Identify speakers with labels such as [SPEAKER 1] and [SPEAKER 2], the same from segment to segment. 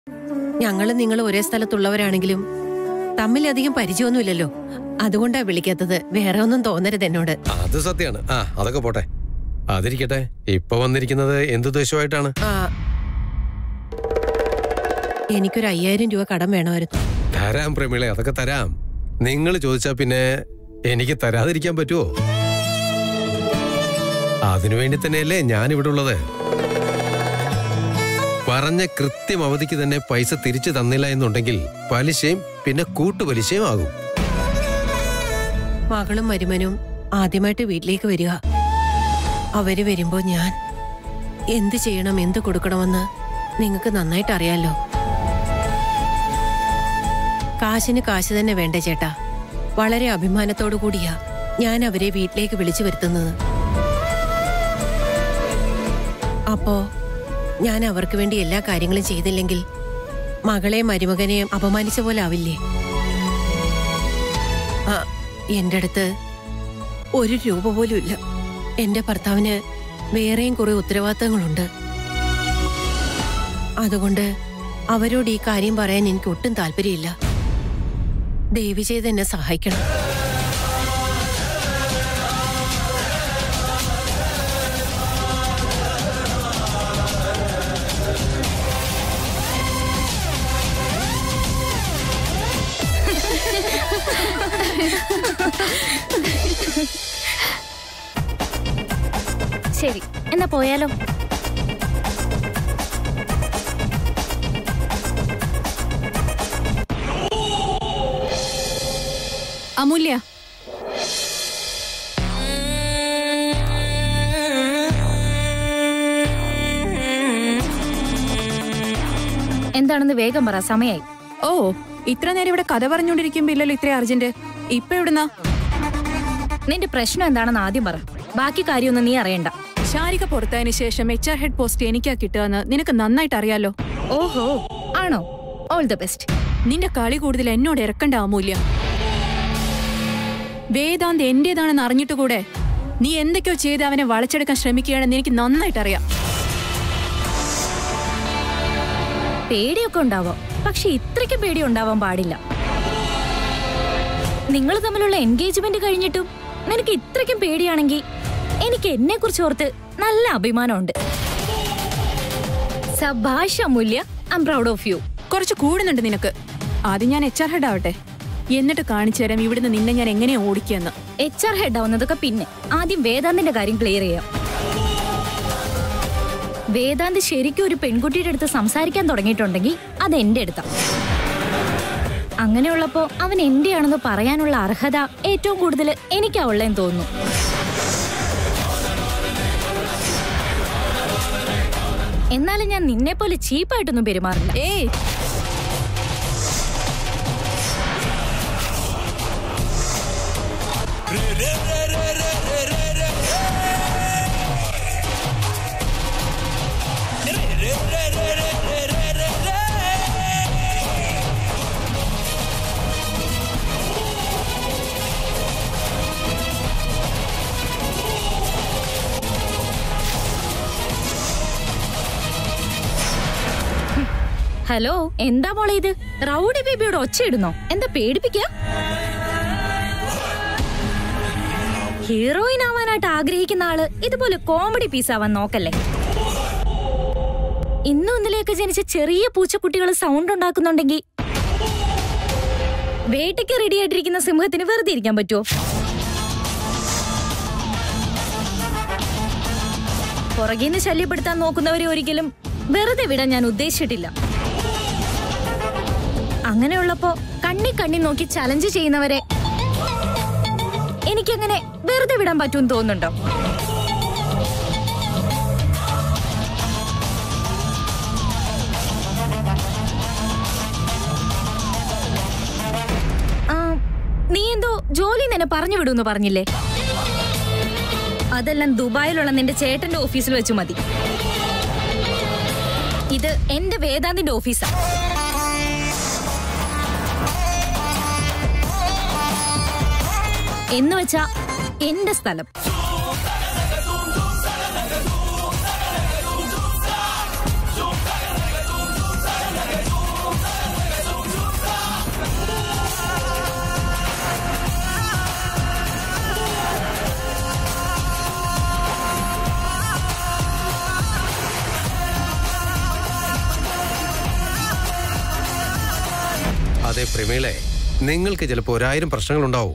[SPEAKER 1] ഞങ്ങളും നിങ്ങൾ ഒരേ സ്ഥലത്തുള്ളവരാണെങ്കിലും തമ്മിലധികം പരിചയമൊന്നുമില്ലല്ലോ അതുകൊണ്ടാ വിളിക്കാത്തത് വേറെ ഒന്നും തോന്നരുത് എന്നോട്
[SPEAKER 2] അത് സത്യമാണ് ആ അതൊക്കെ പോട്ടെ അതിരിക്കട്ടെ ഇപ്പൊ വന്നിരിക്കുന്നത് എന്ത് ഉദ്ദേശമായിട്ടാണ്
[SPEAKER 1] ആ എനിക്കൊരു അയ്യായിരം രൂപ കടം വേണമായിരുന്നു
[SPEAKER 2] തരാം പ്രമീളെ അതൊക്കെ തരാം നിങ്ങൾ ചോദിച്ചാ പിന്നെ എനിക്ക് തരാതിരിക്കാൻ പറ്റുമോ അതിനുവേണ്ടി തന്നെയല്ലേ ഞാൻ ഇവിടെ ഉള്ളത് പറഞ്ഞ കൃത്യം അവധിക്ക് തന്നെ പൈസ തിരിച്ചു തന്നില്ല എന്നുണ്ടെങ്കിൽ പലിശയും പിന്നെ കൂട്ടുപലിശയും ആകും
[SPEAKER 1] മകളും മരുമനും ആദ്യമായിട്ട് വീട്ടിലേക്ക് വരിക അവര് വരുമ്പോ ഞാൻ എന്ത് ചെയ്യണം എന്ത് കൊടുക്കണമെന്ന് നിങ്ങൾക്ക് നന്നായിട്ട് അറിയാലോ കാശിന് കാശ് തന്നെ വേണ്ട ചേട്ടാ വളരെ അഭിമാനത്തോടു കൂടിയാ ഞാൻ അവരെ വീട്ടിലേക്ക് വിളിച്ചു വരുത്തുന്നത് അപ്പോ ഞാൻ അവർക്ക് വേണ്ടി എല്ലാ കാര്യങ്ങളും ചെയ്തില്ലെങ്കിൽ മകളെയും മരുമകനെയും അപമാനിച്ച പോലെ ആവില്ലേ ആ, എന്റെ അടുത്ത് ഒരു രൂപ പോലും ഇല്ല എന്റെ ഭർത്താവിന് വേറെയും കുറെ ഉത്തരവാദിത്തങ്ങളുണ്ട് അതുകൊണ്ട് അവരോട് ഈ കാര്യം പറയാൻ എനിക്ക് ഒട്ടും താല്പര്യമില്ല ദയവ് ചെയ്ത് എന്നെ സഹായിക്കണം
[SPEAKER 3] ശരി എന്നാ പോയാലോ
[SPEAKER 4] അമൂല്യ
[SPEAKER 3] എന്താണെന്ന് വേഗം പറ സമയായി
[SPEAKER 4] ഓ ഇത്ര നേരം ഇവിടെ കഥ പറഞ്ഞുകൊണ്ടിരിക്കുമ്പോ ഇല്ലല്ലോ ഇത്ര അർജന്റ് ഇപ്പൊ എവിടുന്നാ
[SPEAKER 3] നിന്റെ പ്രശ്നം എന്താണെന്ന് ആദ്യം പറ ബാക്കി കാര്യമൊന്നും നീ അറിയണ്ട
[SPEAKER 4] ശാരിക പുറത്തായതിനു ശേഷം എച്ച് ആർ ഹെഡ് പോസ്റ്റ് എനിക്കാ കിട്ടുകയെന്ന് നിനക്ക് നന്നായിട്ട് അറിയാലോ
[SPEAKER 3] ഓഹോ ആണോ ഓൾ ദ ബെസ്റ്റ്
[SPEAKER 4] നിന്റെ കളി കൂടുതൽ എന്നോട് ഇറക്കണ്ട അമൂല്യ വേദാന്ത് എന്റേതാണെന്ന് അറിഞ്ഞിട്ട് കൂടെ നീ എന്തൊക്കെയോ ചെയ്ത് അവനെ വളച്ചെടുക്കാൻ ശ്രമിക്കുകയാണെന്ന് എനിക്ക് നന്നായിട്ട് അറിയാം
[SPEAKER 3] പേടിയൊക്കെ ഉണ്ടാവാം പക്ഷെ ഇത്രയ്ക്ക് പേടി ഉണ്ടാവാൻ പാടില്ല നിങ്ങൾ തമ്മിലുള്ള എൻഗേജ്മെന്റ് കഴിഞ്ഞിട്ടും നിനക്ക് ഇത്രയ്ക്കും പേടിയാണെങ്കിൽ എനിക്ക് എന്നെ കുറിച്ച് ഓർത്ത് നല്ല അഭിമാനമുണ്ട് സഭാഷ് Amulya I am proud of you
[SPEAKER 4] കുറച്ച് കൂടുന്നുണ്ട് നിനക്ക് ആദ്യം ഞാൻ എച്ച് ആർ ഹെഡ് ആവട്ടെ എന്നിട്ട് കാണിച്ചു തരാം ഇവിടുന്ന് നിന്നെ ഞാൻ എങ്ങനെയാ ഓടിക്കുകയെന്ന്
[SPEAKER 3] എച്ച് ആർ ഹെഡ് ആവുന്നതൊക്കെ പിന്നെ ആദ്യം വേദാന്തിന്റെ കാര്യം ക്ലിയർ ചെയ്യാം വേദാന്ത് ശരിക്കും ഒരു പെൺകുട്ടിയുടെ അടുത്ത് സംസാരിക്കാൻ തുടങ്ങിയിട്ടുണ്ടെങ്കിൽ അത് എന്റെ അടുത്താ അങ്ങനെയുള്ളപ്പോ അവൻ എന്റെയാണെന്ന് പറയാനുള്ള അർഹത ഏറ്റവും കൂടുതൽ എനിക്കാ ഉള്ളതെന്ന് തോന്നുന്നു എന്നാലും ഞാൻ നിന്നെ പോലെ ചീപ്പായിട്ടൊന്നും പെരുമാറില്ല
[SPEAKER 4] ഏയ്
[SPEAKER 3] ഹലോ എന്താ മോളെ ഇത് റൗഡി ബേബിയോട് ഒച്ചയിടുന്നോ എന്താ പേടിപ്പിക്ക ഹീറോയിൻ ആവാനായിട്ട് ആഗ്രഹിക്കുന്ന ആള് ഇതുപോലെ കോമഡി പീസ് ആവാൻ നോക്കല്ലേ ഇന്നും ഇന്നലെയൊക്കെ ജനിച്ച ചെറിയ പൂച്ചക്കുട്ടികൾ സൗണ്ട് ഉണ്ടാക്കുന്നുണ്ടെങ്കിൽ വേട്ടയ്ക്ക് റെഡി ആയിട്ടിരിക്കുന്ന സിംഹത്തിന് വെറുതെ ഇരിക്കാൻ പറ്റുമോ പുറകിന്ന് ശല്യപ്പെടുത്താൻ നോക്കുന്നവരെ ഒരിക്കലും വെറുതെ വിടാൻ ഞാൻ ഉദ്ദേശിച്ചിട്ടില്ല അങ്ങനെയുള്ളപ്പോ കണ്ണി കണ്ണി നോക്കി ചലഞ്ച് ചെയ്യുന്നവരെ എനിക്കങ്ങനെ വെറുതെ വിടാൻ പറ്റുമെന്ന് തോന്നുന്നുണ്ടോ ആ, നീ എന്തോ ജോലി നിന്നെ പറഞ്ഞു വിടുമെന്ന് പറഞ്ഞില്ലേ അതെല്ലാം ദുബായിലുള്ള നിന്റെ ചേട്ടന്റെ ഓഫീസിൽ വെച്ച് മതി ഇത് എന്റെ വേദാന്തിന്റെ ഓഫീസാ എന്ന് വെച്ചാ എന്റെ സ്ഥലം
[SPEAKER 2] അതെ പ്രമീളെ നിങ്ങൾക്ക് ചിലപ്പോൾ ഒരായിരം പ്രശ്നങ്ങളുണ്ടാവും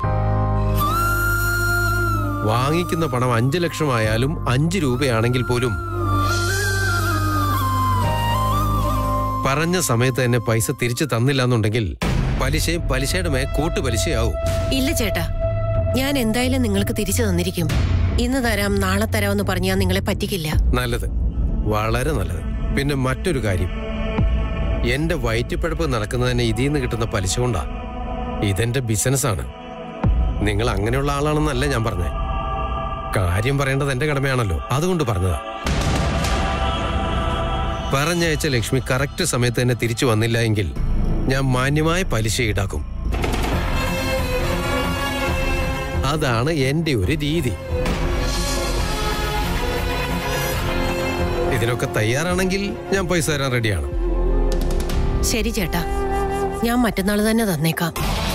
[SPEAKER 2] വാങ്ങിക്കുന്ന പണം അഞ്ചു ലക്ഷമായാലും അഞ്ച് രൂപയാണെങ്കിൽ പോലും പറഞ്ഞ സമയത്ത് തന്നെ പൈസ തിരിച്ചു തന്നില്ല എന്നുണ്ടെങ്കിൽ പലിശയും പലിശയുടെ മേ കൂട്ടുപലിശയാവും
[SPEAKER 1] ഇല്ല ചേട്ടാ ഞാൻ എന്തായാലും നിങ്ങൾക്ക് തിരിച്ചു തന്നിരിക്കും ഇന്ന് തരാം നാളെ തരാമെന്ന് പറഞ്ഞ് ഞാൻ നിങ്ങളെ പറ്റിക്കില്ല
[SPEAKER 2] നല്ലത് വളരെ നല്ലത് പിന്നെ മറ്റൊരു കാര്യം എന്റെ വയറ്റിപ്പഴപ്പ് നടക്കുന്നതന്നെ ഇതിൽ നിന്ന് കിട്ടുന്ന പലിശ കൊണ്ടാ ഇതെന്റെ ബിസിനസ്സാണ് നിങ്ങൾ അങ്ങനെയുള്ള ആളാണെന്നല്ല ഞാൻ പറഞ്ഞേ കാര്യം പറയേണ്ടത് എന്റെ കടമയാണല്ലോ അതുകൊണ്ട് പറഞ്ഞതാ പറഞ്ഞയച്ച ലക്ഷ്മി കറക്റ്റ് സമയത്ത് തന്നെ തിരിച്ചു വന്നില്ല എങ്കിൽ ഞാൻ മാന്യമായ പലിശ ഈടാക്കും അതാണ് എന്റെ ഒരു രീതി ഇതിനൊക്കെ തയ്യാറാണെങ്കിൽ ഞാൻ പൈസ തരാൻ റെഡിയാണ്
[SPEAKER 1] ശരി ചേട്ടാ ഞാൻ മറ്റന്നാൾ തന്നെ തന്നേക്കാം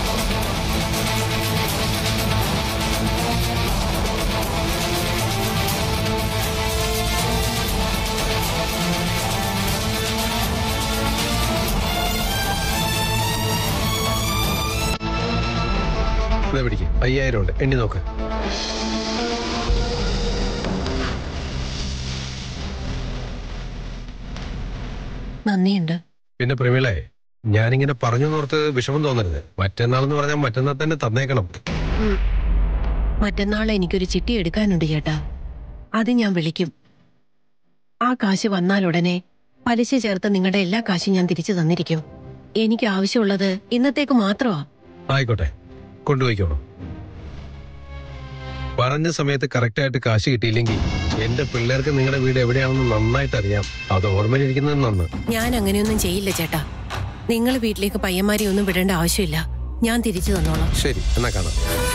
[SPEAKER 2] ഇതാ പിടിക്ക് അയ്യായിരം ഉണ്ട് എണ്ണി നോക്ക്
[SPEAKER 1] നന്ദിയുണ്ട്
[SPEAKER 2] പിന്നെ പ്രമീളെ ഞാനിങ്ങനെ പറഞ്ഞു നോർത്ത് വിഷമം തോന്നരുത് മറ്റന്നാളെന്ന് പറഞ്ഞാൽ മറ്റന്നാൾ തന്നെ തന്നേക്കണം
[SPEAKER 1] ഉം. മറ്റന്നാൾ എനിക്കൊരു ചിട്ടി എടുക്കാനുണ്ട് ചേട്ടാ അത് ഞാൻ വിളിക്കും ആ കാശ് വന്നാൽ ഉടനെ പലിശ ചേർത്ത് നിങ്ങളുടെ എല്ലാ കാശും ഞാൻ തിരിച്ചു തന്നിരിക്കും എനിക്ക് ആവശ്യമുള്ളത് ഇന്നത്തേക്ക് മാത്രമാ
[SPEAKER 2] ആയിക്കോട്ടെ കൊണ്ടുപോയിക്കോളൂ പറഞ്ഞ സമയത്ത് കറക്റ്റായിട്ട് കാശ് കിട്ടിയില്ലെങ്കിൽ എന്റെ പിള്ളേർക്ക് നിങ്ങളുടെ വീട് എവിടെയാണെന്ന് നന്നായിട്ട് അറിയാം അത് ഓർമ്മയിലിരിക്കുന്നത് നന്ന്
[SPEAKER 1] ഞാൻ അങ്ങനെയൊന്നും ചെയ്യില്ല ചേട്ടാ നിങ്ങൾ വീട്ടിലേക്ക് പയ്യന്മാരെ ഒന്നും വിടേണ്ട ആവശ്യമില്ല ഞാൻ തിരിച്ചു തന്നോളാം
[SPEAKER 2] ശരി എന്നാ കാണാം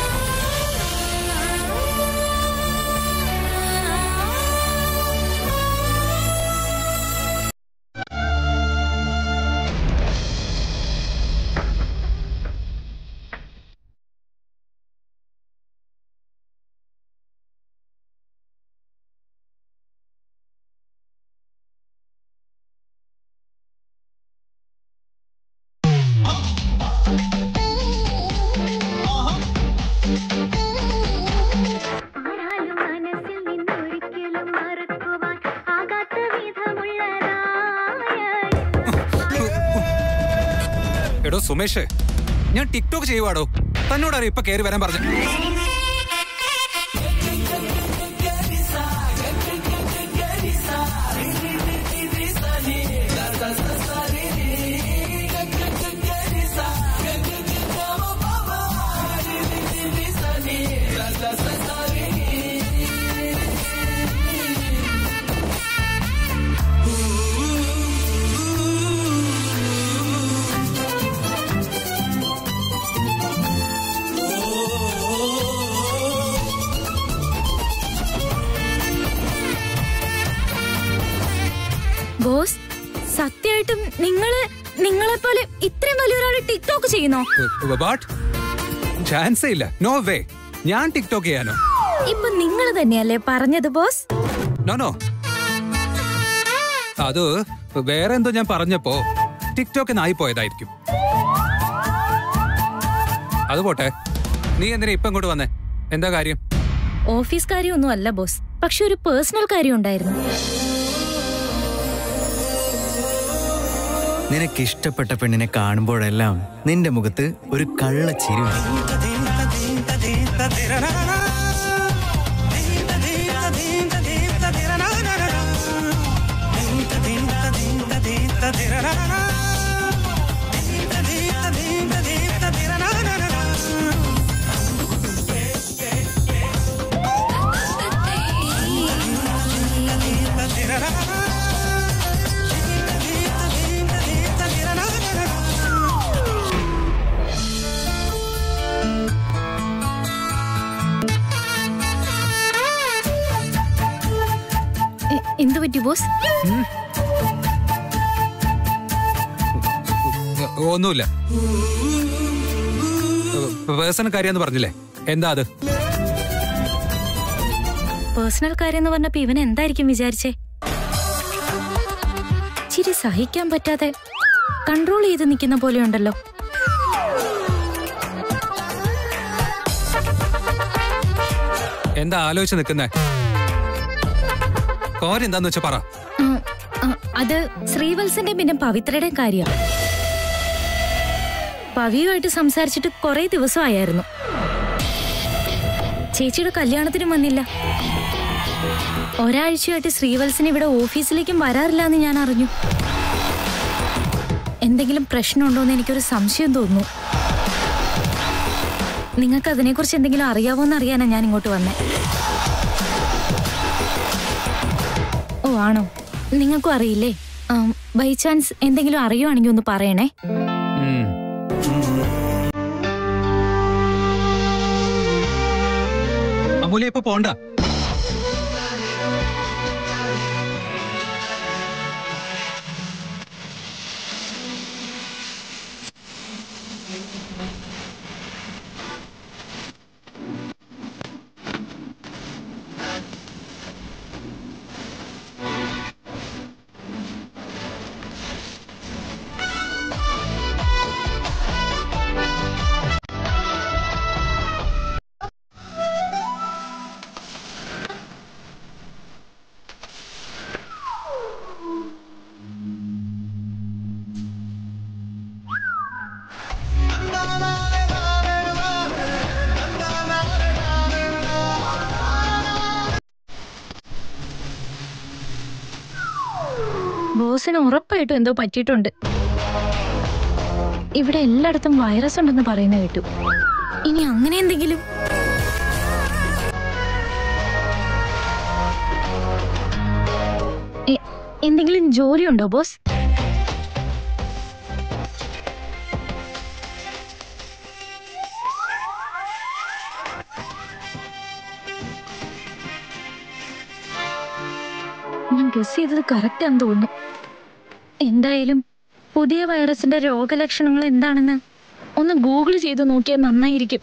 [SPEAKER 5] ആരാലും മനസ്സിൽ നിന്നൊരിക്കലും മറക്കുവാൻ ആകാത്ത വിധമുള്ളതായ
[SPEAKER 6] എടോ സുമേഷ് ഞാൻ ടിക്ടോക്ക് ചെയ്യുവാടോ തന്നോടറിയോ ഇപ്പൊ കയറി വരാൻ പറഞ്ഞു
[SPEAKER 3] ബോസ് സത്യമായിട്ടും നിങ്ങള് നിങ്ങളെ പോലെ ഇത്രയും വലിയൊരാൾ ടിക്ടോക്ക് ചെയ്യുന്നോ
[SPEAKER 6] വാട്ട് ചാൻസേ ഇല്ല നോ വേ ഞാൻ ടിക്ടോക്ക് ചെയ്യാനോ
[SPEAKER 3] ഇപ്പൊ നിങ്ങൾ തന്നെയല്ലേ പറഞ്ഞത് ബോസ്
[SPEAKER 6] നോ നോ അത് വേറെ എന്തോ ഞാൻ പറഞ്ഞപ്പോ ടിക്ടോക്ക് നായി പോയതായിരിക്കും അത് പോട്ടെ നീ എന്തിനാ ഇപ്പൊ ഇങ്ങോട്ട് വന്നേ എന്താ കാര്യം
[SPEAKER 3] ഓഫീസ് കാര്യമൊന്നും അല്ല ബോസ് പക്ഷെ ഒരു പേഴ്സണൽ കാര്യം ഉണ്ടായിരുന്നു
[SPEAKER 7] നിനക്ക് ഇഷ്ടപ്പെട്ട പെണ്ണിനെ കാണുമ്പോഴെല്ലാം നിന്റെ മുഖത്ത് ഒരു കള്ള ചിരി വരും.
[SPEAKER 3] എ- എന്തു പറ്റി ബോസ്
[SPEAKER 6] ഒന്നുമില്ല പേഴ്സണൽ കാര്യമെന്ന് പറഞ്ഞില്ലേ എന്താ അത്
[SPEAKER 3] പേഴ്സണൽ കാര്യം എന്ന് പറഞ്ഞപ്പോ ഇവൻ എന്തായിരിക്കും വിചാരിച്ചേ ചിരി സഹിക്കാൻ പറ്റാതെ കൺട്രോൾ ചെയ്ത് നിൽക്കുന്ന പോലെ ഉണ്ടല്ലോ
[SPEAKER 6] എന്താ ആലോചിച്ച് നിൽക്കുന്നേ കാര്യം എന്താന്ന് വെച്ചാ പറ
[SPEAKER 3] ഉം, ആ, അത് ശ്രീവത്സന്റെ പിന്നെ പവിത്രയുടെയും കാര്യ പവിയുമായിട്ട് സംസാരിച്ചിട്ട് കുറെ ദിവസമായിരുന്നു ചേച്ചിയുടെ കല്യാണത്തിനും വന്നില്ല ഒരാഴ്ചയായിട്ട് ശ്രീവത്സൻ ഇവിടെ ഓഫീസിലേക്കും വരാറില്ല എന്ന് ഞാൻ അറിഞ്ഞു എന്തെങ്കിലും പ്രശ്നമുണ്ടോ എന്ന് എനിക്കൊരു സംശയം തോന്നുന്നു നിങ്ങൾക്ക് അതിനെക്കുറിച്ച് എന്തെങ്കിലും അറിയാവോ എന്ന് അറിയാനാണ് ഞാൻ ഇങ്ങോട്ട് വന്നേ ഓ ആണോ നിങ്ങൾക്കും അറിയില്ലേ ബൈ ചാൻസ് എന്തെങ്കിലും അറിയുവാണെങ്കിൽ ഒന്ന് പറയണേ
[SPEAKER 6] ഉം. അമൂല്യ ഇപ്പൊ പോണ്ട
[SPEAKER 3] ബോസിന് ഉറപ്പായിട്ടും എന്തോ പറ്റിയിട്ടുണ്ട് ഇവിടെ എല്ലായിടത്തും വൈറസ് ഉണ്ടെന്ന് പറയുന്ന കേട്ടു ഇനി അങ്ങനെ എന്തെങ്കിലും എ- എന്തെങ്കിലും ജോലിയുണ്ടോ ബോസ് ഞാൻ ഗസ് ചെയ്തത് കറക്റ്റ് ആണെന്ന് തോന്നുന്നു എന്തായാലും പുതിയ വൈറസിന്റെ രോഗലക്ഷണങ്ങൾ എന്താണെന്ന് ഒന്ന് ഗൂഗിൾ ചെയ്ത് നോക്കിയാൽ നന്നായിരിക്കും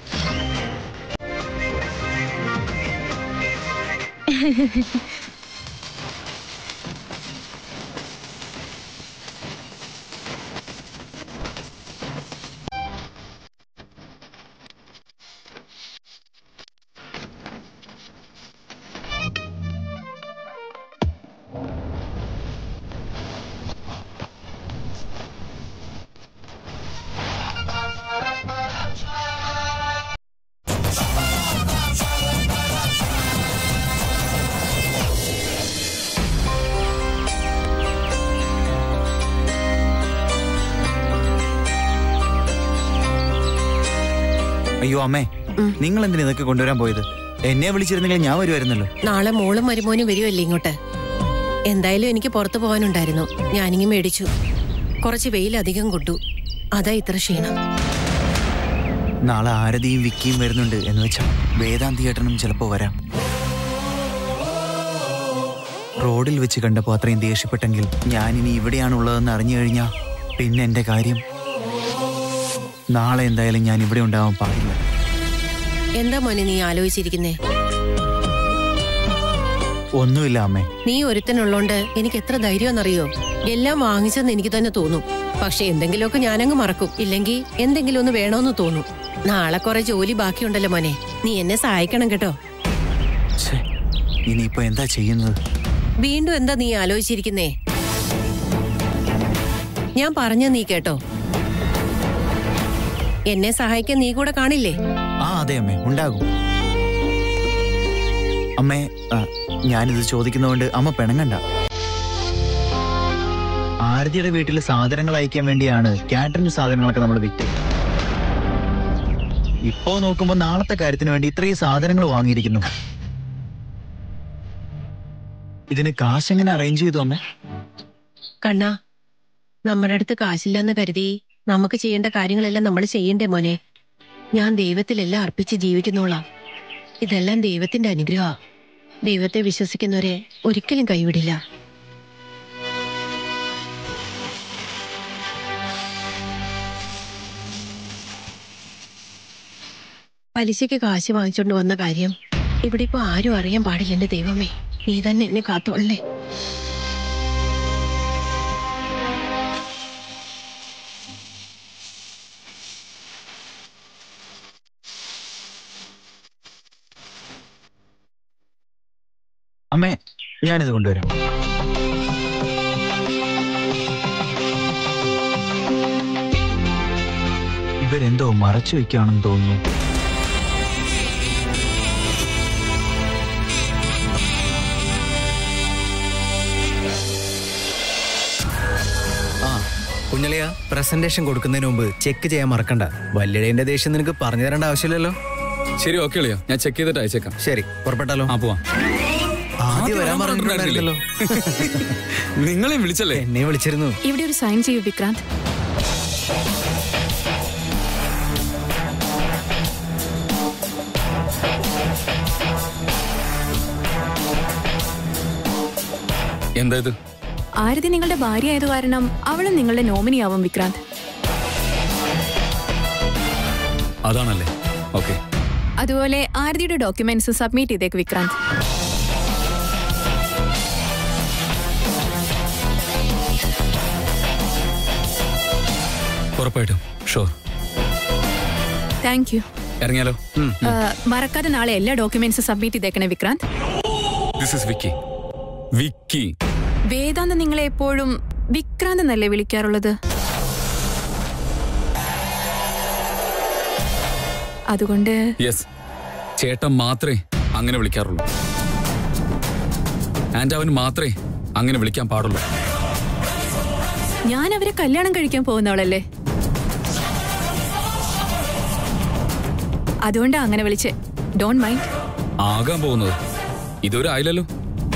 [SPEAKER 7] അയ്യോ അമ്മേ നിങ്ങൾ എന്തിനാ ഇതൊക്കെ കൊണ്ടുവരാൻ പോയത് എന്നെ വിളിച്ചിരുന്നെങ്കിൽ ഞാൻ വരുമായിരുന്നല്ലോ
[SPEAKER 1] നാളെ മോളും മരുമോനും വരുമല്ലേ ഇങ്ങോട്ട് എന്തായാലും എനിക്ക് പുറത്തു പോകാനുണ്ടായിരുന്നു ഞാനിങ്ങി മേടിച്ചു കുറച്ച് വെയിൽ അധികം കൊണ്ടു അതാ ഇത്ര ക്ഷീണം
[SPEAKER 7] നാളെ ആരതിയും വിക്കിയും വരുന്നുണ്ട് എന്ന് വെച്ചാൽ വേദാന്തി ഏട്ടനും ചിലപ്പോ വരാം റോഡിൽ വെച്ച് കണ്ടപ്പോ അത്രയും ദേഷ്യപ്പെട്ടെങ്കിൽ ഞാനിനി ഇവിടെയാണുള്ളതെന്ന് അറിഞ്ഞു കഴിഞ്ഞാ പിന്നെ എന്റെ കാര്യം നാളെ എന്തായാലും ഞാൻ ഇവിടെ ഉണ്ടാവാൻ പാടില്ല
[SPEAKER 1] എന്താ മോനെ നീ ആലോചിച്ചിരിക്കുന്നേ
[SPEAKER 7] ഒന്നുമില്ല അമ്മേ
[SPEAKER 1] നീ ഒരുത്തനുള്ളോണ്ട് എനിക്ക് എത്ര ധൈര്യമെന്നറിയോ എല്ലാം വാങ്ങിച്ചെന്ന് എനിക്ക് തന്നെ തോന്നും പക്ഷെ എന്തെങ്കിലുമൊക്കെ ഞാനങ്ങ് മറക്കും ഇല്ലെങ്കിൽ എന്തെങ്കിലും ഒന്ന് വേണോന്ന് തോന്നും നാളെ കുറെ ജോലി ബാക്കിയുണ്ടല്ലോ മോനെ നീ എന്നെ സഹായിക്കണം കേട്ടോ
[SPEAKER 7] ഛേ, ഇനിയിപ്പോ എന്താ ചെയ്യുന്നത്
[SPEAKER 1] വീണ്ടും എന്താ നീ ആലോചിച്ചിരിക്കുന്നേ ഞാൻ പറഞ്ഞ നീ കേട്ടോ എന്നെ സഹായിക്കാൻ നീ കൂടെ കാണില്ലേ
[SPEAKER 7] ആ അതെ അമ്മേ ഉണ്ടാകും അമ്മേ ആ, ഞാനിത് ചോദിക്കുന്നതുകൊണ്ട് അമ്മ പിണങ്ങണ്ട ആരതിയുടെ വീട്ടിൽ സാധനങ്ങൾ അയക്കാൻ വേണ്ടിയാണ് കാറ്ററിംഗ് സാധനങ്ങളൊക്കെ നമ്മൾ വിറ്റ് ഇപ്പോ നോക്കുമ്പോ നാളത്തെ കാര്യത്തിന് വേണ്ടി ഇത്രയും സാധനങ്ങൾ വാങ്ങിയിരിക്കുന്നു ഇതിന് കാശ് എങ്ങനെ അറേഞ്ച് ചെയ്തു അമ്മേ
[SPEAKER 1] കണ്ണാ നമ്മുടെ അടുത്ത് കാശില്ലെന്ന് കരുതി നമുക്ക് ചെയ്യേണ്ട കാര്യങ്ങളെല്ലാം നമ്മൾ ചെയ്യണ്ടേ മോനെ ഞാൻ ദൈവത്തിലെല്ലാം അർപ്പിച്ച് ജീവിക്കുന്നോളാം ഇതെല്ലാം ദൈവത്തിന്റെ അനുഗ്രഹ ദൈവത്തെ വിശ്വസിക്കുന്നവരെ ഒരിക്കലും കൈവിടില്ല പലിശയ്ക്ക് കാശ് വാങ്ങിച്ചോണ്ട് വന്ന കാര്യം ഇവിടെ ഇപ്പൊ ആരും അറിയാൻ പാടില്ല എന്റെ ദൈവമേ നീ തന്നെ എന്നെ കാത്തോളേ
[SPEAKER 7] അമ്മേ ഞാനിത് കൊണ്ടുവരാം ഇവരെന്തോ മറച്ചു വെക്കുകയാണെന്ന് തോന്നുന്നു ആ കുഞ്ഞളിയ പ്രസന്റേഷൻ കൊടുക്കുന്നതിന് മുമ്പ് ചെക്ക് ചെയ്യാൻ മറക്കണ്ട വല്യടേന്റെ ദേഷ്യം നിനക്ക് പറഞ്ഞു തരേണ്ട ആവശ്യമില്ലല്ലോ
[SPEAKER 6] ശരി ഓക്കെ അളിയോ ഞാൻ ചെക്ക് ചെയ്തിട്ട് അയച്ചേക്കാം
[SPEAKER 7] ശരി പുറപ്പെട്ടാലോ
[SPEAKER 6] ആ പോവാം
[SPEAKER 7] ആദ്യം വരാൻ പറഞ്ഞിട്ടുണ്ടായിരുന്നല്ലോ
[SPEAKER 6] നിങ്ങളെ വിളിച്ചല്ലേ
[SPEAKER 7] എന്നെ വിളിച്ചിരുന്നു
[SPEAKER 4] ഇവിടെ ഒരു സൈൻ ചെയ്യൂ വിക്രാന്ത്
[SPEAKER 6] എന്താ ഇത്
[SPEAKER 4] ആരതി നിങ്ങളുടെ ഭാര്യ ആയത് കാരണം അവളും നിങ്ങളുടെ നോമിനിയാവും വിക്രാന്ത്
[SPEAKER 6] അതാണല്ലേ ഓക്കെ
[SPEAKER 4] അതുപോലെ ആരതിയുടെ ഡോക്യുമെന്റ്സ് സബ്മിറ്റ് ചെയ്തേക്ക് വിക്രാന്ത്
[SPEAKER 6] ഉറപ്പായിട്ടും ഷുവർ
[SPEAKER 4] താങ്ക് യു
[SPEAKER 6] ഇറങ്ങിയാലോ
[SPEAKER 4] മറക്കാതെ നാളെ എല്ലാ ഡോക്യുമെന്റ്സും സബ്മിറ്റ് ചെയ്തേക്കണേ വിക്രാന്ത്
[SPEAKER 6] ദിസ് ഇസ് വിക്കി വിക്കി
[SPEAKER 4] വേദാന്ത് നിങ്ങളെ എപ്പോഴും വിക്രാന്ത് എന്നല്ലേ വിളിക്കാറുള്ളത് അതുകൊണ്ട്
[SPEAKER 6] യെസ് ചേട്ടൻ മാത്രമേ അങ്ങനെ വിളിക്കാറുള്ളൂ ആൻഡ് അവന് മാത്രമേ അങ്ങനെ വിളിക്കാൻ പാടുള്ളൂ
[SPEAKER 4] ഞാൻ അവരെ കല്യാണം കഴിക്കാൻ പോകുന്നവളല്ലേ അതുകൊണ്ടാ അങ്ങനെ വിളിച്ചേ ഡോണ്ട് മൈൻഡ്
[SPEAKER 6] ആകാൻ പോകുന്നത് ഇതുവരെ ആയില്ലല്ലോ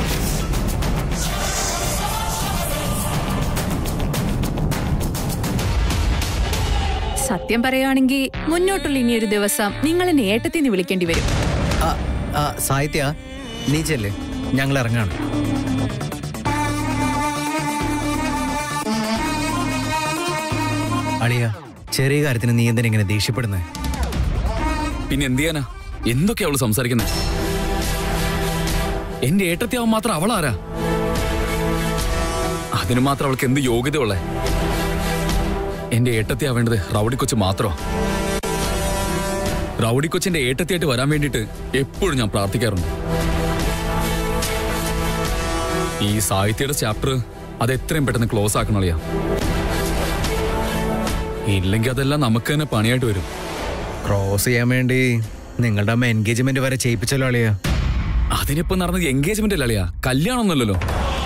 [SPEAKER 4] സത്യം പറയുകയാണെങ്കിൽ മുന്നോട്ടുള്ള ഇനിയൊരു ദിവസം നിങ്ങൾ എന്നെ ഏട്ടത്തിന്ന് വിളിക്കേണ്ടി വരും
[SPEAKER 7] ആ, ആ, സാഹിത്യ നീ ചെല്ലേ ഞങ്ങൾ ഇറങ്ങാണ് അളിയ ചെറിയ കാര്യത്തിന് നീ എന്തിനാ ഇങ്ങനെ ദേഷ്യപ്പെടുന്നത്
[SPEAKER 6] പിന്നെ എന്ത് ചെയ്യാനാ എന്തൊക്കെയാ അവള് സംസാരിക്കുന്നത് എന്റെ ഏട്ടത്തിയാവും മാത്രം അവളാരാ അതിന് മാത്രം അവൾക്ക് എന്ത് യോഗ്യത ഉള്ളേ എന്റെ ഏട്ടത്തിയാവേണ്ടത് റൗഡി കൊച്ചു മാത്രമാ റൗഡി കൊച്ചിന്റെ ഏട്ടത്തിയായിട്ട് വരാൻ വേണ്ടിയിട്ട് എപ്പോഴും ഞാൻ പ്രാർത്ഥിക്കാറുണ്ട് ഈ സാഹിത്യയുടെ ചാപ്റ്റർ അത് എത്രയും പെട്ടെന്ന് ക്ലോസ് ആക്കണളിയാ ഇല്ലെങ്കിൽ അതെല്ലാം നമുക്ക് തന്നെ പണിയായിട്ട് വരും
[SPEAKER 7] ക്രോസ് ചെയ്യാൻ വേണ്ടി നിങ്ങളുടെ അമ്മ എൻഗേജ്മെന്റ് വരെ ചെയ്യിപ്പിച്ചല്ലോ അളിയ
[SPEAKER 6] അതിനിപ്പോ നടന്നത് എൻഗേജ്മെന്റ് അല്ല അളിയാ കല്യാണമൊന്നുമല്ലല്ലോ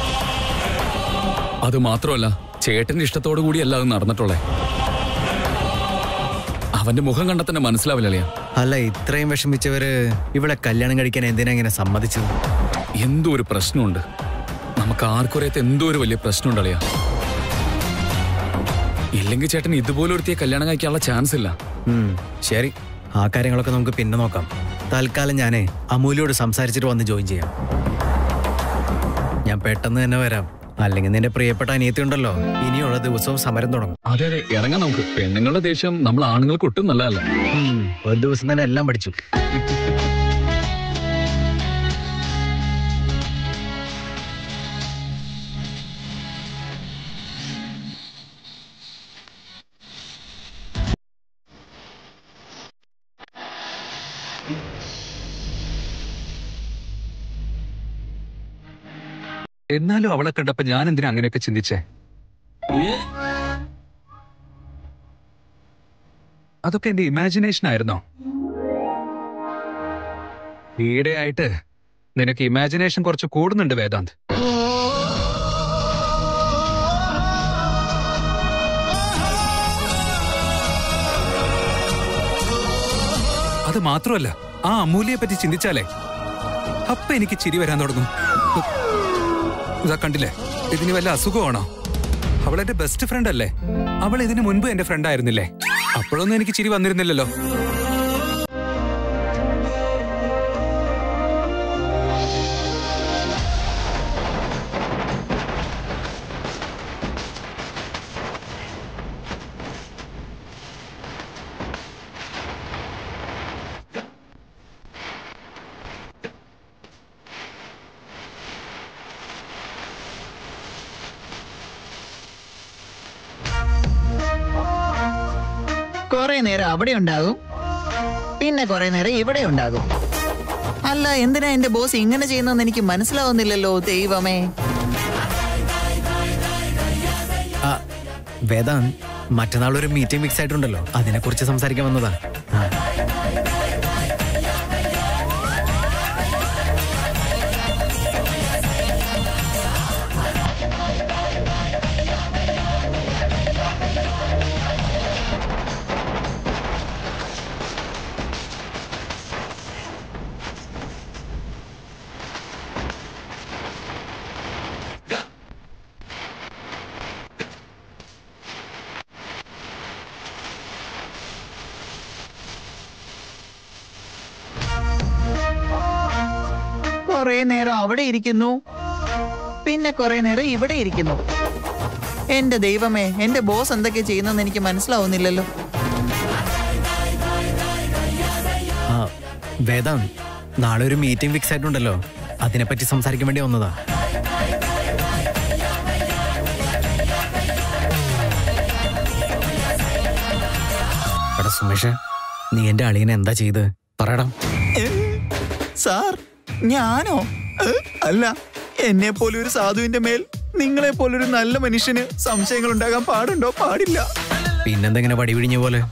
[SPEAKER 6] അത് മാത്രമല്ല ചേട്ടന്റെ ഇഷ്ടത്തോടു കൂടിയല്ല അത് നടന്നിട്ടുള്ളേ അവന്റെ മുഖം കണ്ടാൽ തന്നെ മനസ്സിലാവില്ല അളിയാ
[SPEAKER 7] അല്ല ഇത്രയും വിഷമിച്ചവര് ഇവിടെ കല്യാണം കഴിക്കാൻ എന്തിനാ ഇങ്ങനെ സമ്മതിച്ചത്
[SPEAKER 6] എന്തോ ഒരു പ്രശ്നമുണ്ട് നമുക്ക് ആർക്കും അറിയാത്ത എന്തോ ഒരു വലിയ പ്രശ്നമുണ്ട് അളിയാ ഇല്ലെങ്കിൽ ചേട്ടൻ ഇതുപോലെ ഒരുത്തിയെ കല്യാണം കഴിക്കാനുള്ള ചാൻസ് ഇല്ല
[SPEAKER 7] ഉം, ശരി ആ കാര്യങ്ങളൊക്കെ നമുക്ക് പിന്നെ നോക്കാം തൽക്കാലം ഞാനേ അമൂലിയോട് സംസാരിച്ചിട്ട് വന്ന് ജോയിൻ ചെയ്യാം ഞാൻ പെട്ടെന്ന് തന്നെ വരാം അല്ലെങ്കിൽ നിന്റെ പ്രിയപ്പെട്ട അനിയത്തി ഉണ്ടല്ലോ ഇനിയുള്ള ദിവസവും സമരം തുടങ്ങും
[SPEAKER 6] അതെ അതെ ഇറങ്ങാം നമുക്ക് പെണ്ണുങ്ങളുടെ ദേഷ്യം നമ്മൾ ആണുങ്ങൾക്ക് ഒട്ടും നല്ലതല്ല
[SPEAKER 7] ഉം, ഒരു ദിവസം തന്നെ എല്ലാം പഠിച്ചു
[SPEAKER 8] എന്നാലും അവളെ കണ്ടപ്പോ ഞാൻ എന്തിനാ അങ്ങനെയൊക്കെ ചിന്തിച്ചേ അതൊക്കെ എന്റെ ഇമാജിനേഷൻ ആയിരുന്നോ ഈയിടെയായിട്ട് നിനക്ക് ഇമാജിനേഷൻ കുറച്ച് കൂടുന്നുണ്ട് വേദാന്ത് അത് മാത്രമല്ല ആ അമൂല്യയെ പറ്റി ചിന്തിച്ചാലേ അപ്പൊ എനിക്ക് ചിരി വരാൻ തുടങ്ങും ഇതാ കണ്ടില്ലേ ഇതിന് വല്ല അസുഖമാണോ അവൾ എന്റെ ബെസ്റ്റ് ഫ്രണ്ട് അല്ലേ അവൾ ഇതിനു മുൻപ് എന്റെ ഫ്രണ്ട് ആയിരുന്നില്ലേ അപ്പോഴൊന്നും എനിക്ക് ചിരി വന്നിരുന്നില്ലല്ലോ
[SPEAKER 9] കുറെ നേരം അവിടെ ഉണ്ടാകും പിന്നെ കുറെ നേരം ഇവിടെ ഉണ്ടാകും അല്ല എന്തിനാ എന്റെ ബോസ് ഇങ്ങനെ ചെയ്യുന്നതെന്ന് എനിക്ക് മനസ്സിലാവുന്നില്ലല്ലോ ദൈവമേ
[SPEAKER 7] ആ, വേദാന്ത് മറ്റന്നാൾ ഒരു മീറ്റിംഗ് ഫിക്സ് ആയിട്ടുണ്ടല്ലോ അതിനെക്കുറിച്ച് സംസാരിക്കാൻ വന്നതാ ആ.
[SPEAKER 9] കുറെ നേരം അവിടെ ഇരിക്കുന്നു പിന്നെ കുറെ നേരം ഇവിടെ ഇരിക്കുന്നു എന്റെ ദൈവമേ എന്റെ ബോസ് എന്തൊക്കെ ചെയ്യുന്നെന്ന് എനിക്ക് മനസ്സിലാവുന്നില്ലല്ലോ
[SPEAKER 7] ആ, വേദാന്ത് നാളെ ഒരു മീറ്റിംഗ് ഫിക്സ് ആയിട്ടുണ്ടല്ലോ അതിനെപ്പറ്റി സംസാരിക്കാൻ വേണ്ടി വന്നതാ എടാ സുമേഷ് നീ എന്റെ അളിയനെ എന്താ ചെയ്ത് പറയടാ
[SPEAKER 9] ഏ? സാർ ഞാനോ ഏ? അല്ല എന്നെ പോലെ ഒരു സാധുവിന്റെ മേൽ നിങ്ങളെ പോലൊരു നല്ല മനുഷ്യന് സംശയങ്ങൾ ഉണ്ടാകാൻ പാടുണ്ടോ പാടില്ല
[SPEAKER 7] പിന്നെന്തെങ്ങനെ വടി പിടിഞ്ഞ പോലെ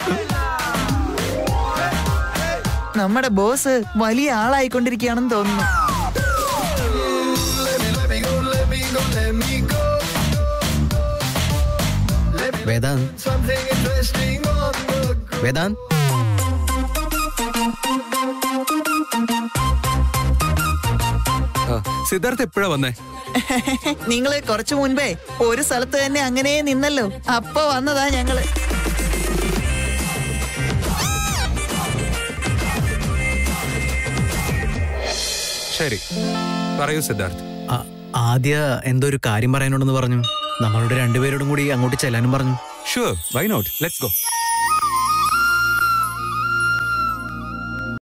[SPEAKER 9] നമ്മുടെ ബോസ് വലിയ ആളായിക്കൊണ്ടിരിക്കുകയാണെന്ന് തോന്നുന്നു
[SPEAKER 7] വേദാന്ത് വേദാന്ത്
[SPEAKER 8] ആ, സിദ്ധാർത്ഥ് എപ്പോഴാ വന്നേ
[SPEAKER 9] നിങ്ങള് കുറച്ചു മുൻപേ ഒരു സ്ഥലത്ത് തന്നെ അങ്ങനെ നിന്നല്ലോ അപ്പൊ വന്നതാ ഞങ്ങള്
[SPEAKER 8] ശരി പറയൂ സിദ്ധാർത്ഥ്
[SPEAKER 7] ആ, ആദ്യ എന്തോ ഒരു കാര്യം പറയാനുണ്ടെന്ന് പറഞ്ഞു നമ്മളോട് രണ്ടുപേരോടും കൂടി അങ്ങോട്ട് ചെല്ലാനും പറഞ്ഞു
[SPEAKER 8] sure why not let's go